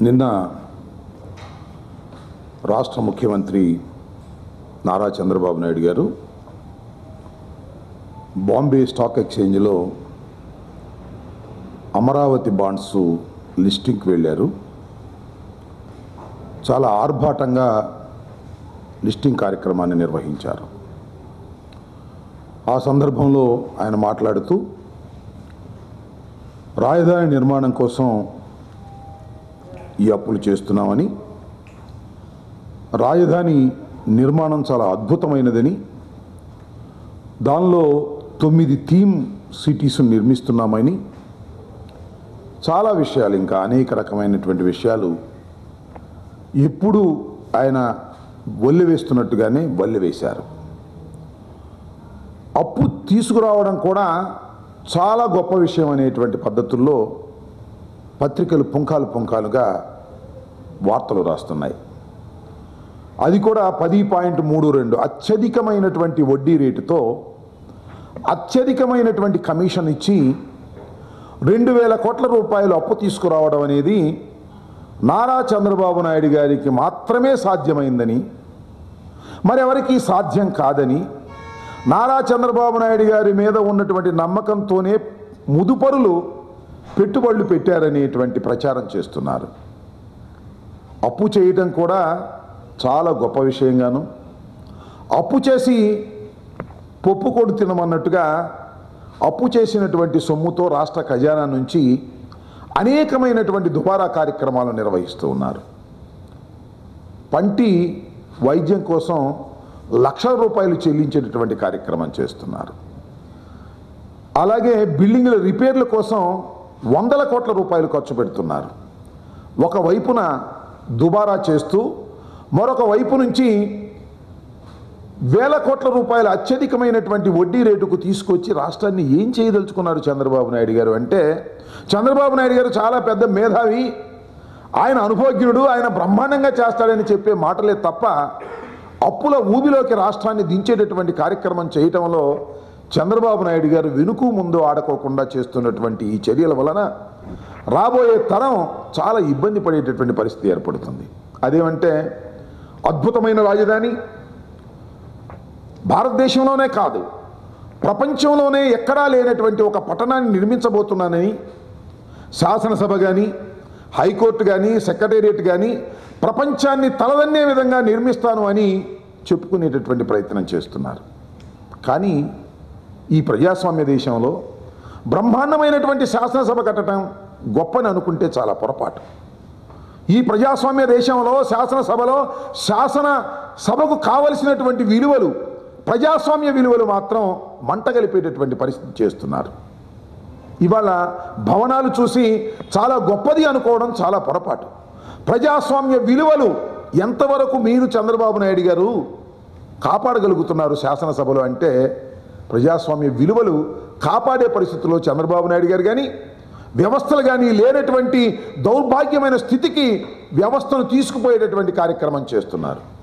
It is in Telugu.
నిన్న రాష్ట్ర ముఖ్యమంత్రి నారా చంద్రబాబు నాయుడు గారు బాంబే స్టాక్ ఎక్స్చేంజ్లో అమరావతి బాండ్స్ లిస్టింగ్కి వెళ్ళారు చాలా ఆర్భాటంగా లిస్టింగ్ కార్యక్రమాన్ని నిర్వహించారు ఆ సందర్భంలో ఆయన మాట్లాడుతూ రాజధాని నిర్మాణం కోసం ఈ అప్పులు చేస్తున్నామని రాజధాని నిర్మాణం చాలా అద్భుతమైనదని దానిలో తొమ్మిది థీమ్ సిటీస్ నిర్మిస్తున్నామని చాలా విషయాలు ఇంకా అనేక రకమైనటువంటి విషయాలు ఎప్పుడు ఆయన వల్లి వేస్తున్నట్టుగానే వల్లి వేశారు అప్పు తీసుకురావడం కూడా చాలా గొప్ప విషయం అనేటువంటి పద్ధతుల్లో పత్రికలు పుంకాలు పుంకాలుగా వార్తలు రాస్తున్నాయి అది కూడా పది పాయింట్ మూడు రెండు అత్యధికమైనటువంటి వడ్డీ రేటుతో అత్యధికమైనటువంటి కమిషన్ ఇచ్చి రెండు వేల కోట్ల రూపాయలు అప్పు తీసుకురావడం అనేది నారా చంద్రబాబు నాయుడు గారికి మాత్రమే సాధ్యమైందని మరెవరికి సాధ్యం కాదని నారా చంద్రబాబు నాయుడు గారి మీద ఉన్నటువంటి నమ్మకంతోనే ముదుపరులు పెట్టుబడులు పెట్టారనేటువంటి ప్రచారం చేస్తున్నారు అప్పు చేయటం కూడా చాలా గొప్ప విషయంగాను అప్పు చేసి పప్పు కొడు తినమన్నట్టుగా అప్పు చేసినటువంటి సొమ్ముతో రాష్ట్ర ఖజానా నుంచి అనేకమైనటువంటి దుబారా కార్యక్రమాలు నిర్వహిస్తూ ఉన్నారు పంటి వైద్యం కోసం లక్షల రూపాయలు చెల్లించేటటువంటి కార్యక్రమం చేస్తున్నారు అలాగే బిల్డింగ్ల రిపేర్ల కోసం వందల కోట్ల రూపాయలు ఖర్చు పెడుతున్నారు ఒక వైపున దుబారా చేస్తూ మరొక వైపు నుంచి వేల కోట్ల రూపాయల అత్యధికమైనటువంటి వడ్డీ రేటుకు తీసుకొచ్చి రాష్ట్రాన్ని ఏం చేయదలుచుకున్నారు చంద్రబాబు నాయుడు గారు అంటే చంద్రబాబు నాయుడు గారు చాలా పెద్ద మేధావి ఆయన అనుభవజ్ఞుడు ఆయన బ్రహ్మాండంగా చేస్తాడని చెప్పే మాటలే తప్ప అప్పుల ఊబిలోకి రాష్ట్రాన్ని దించేటటువంటి కార్యక్రమం చేయటంలో చంద్రబాబు నాయుడు గారు వెనుకు ముందు ఆడుకోకుండా చేస్తున్నటువంటి ఈ చర్యల వలన రాబోయే తరం చాలా ఇబ్బంది పడేటటువంటి పరిస్థితి ఏర్పడుతుంది అదేమంటే అద్భుతమైన రాజధాని భారతదేశంలోనే కాదు ప్రపంచంలోనే ఎక్కడా లేనటువంటి ఒక పట్టణాన్ని నిర్మించబోతున్నానని శాసనసభ కానీ హైకోర్టు కానీ సెక్రటేరియట్ కానీ ప్రపంచాన్ని తలదన్నే విధంగా నిర్మిస్తాను అని చెప్పుకునేటటువంటి ప్రయత్నం చేస్తున్నారు కానీ ఈ ప్రజాస్వామ్య దేశంలో బ్రహ్మాండమైనటువంటి శాసనసభ కట్టడం గొప్పని అనుకుంటే చాలా పొరపాటు ఈ ప్రజాస్వామ్య దేశంలో శాసనసభలో శాసన సభకు కావలసినటువంటి విలువలు ప్రజాస్వామ్య విలువలు మాత్రం మంటగలిపేటటువంటి పరిస్థితి చేస్తున్నారు ఇవాళ భవనాలు చూసి చాలా గొప్పది అనుకోవడం చాలా పొరపాటు ప్రజాస్వామ్య విలువలు ఎంతవరకు మీరు చంద్రబాబు నాయుడు గారు కాపాడగలుగుతున్నారు శాసనసభలో అంటే ప్రజాస్వామ్య విలువలు కాపాడే పరిస్థితుల్లో చంద్రబాబు నాయుడు గారు కానీ వ్యవస్థలు కానీ లేనటువంటి దౌర్భాగ్యమైన స్థితికి వ్యవస్థను తీసుకుపోయేటటువంటి కార్యక్రమం చేస్తున్నారు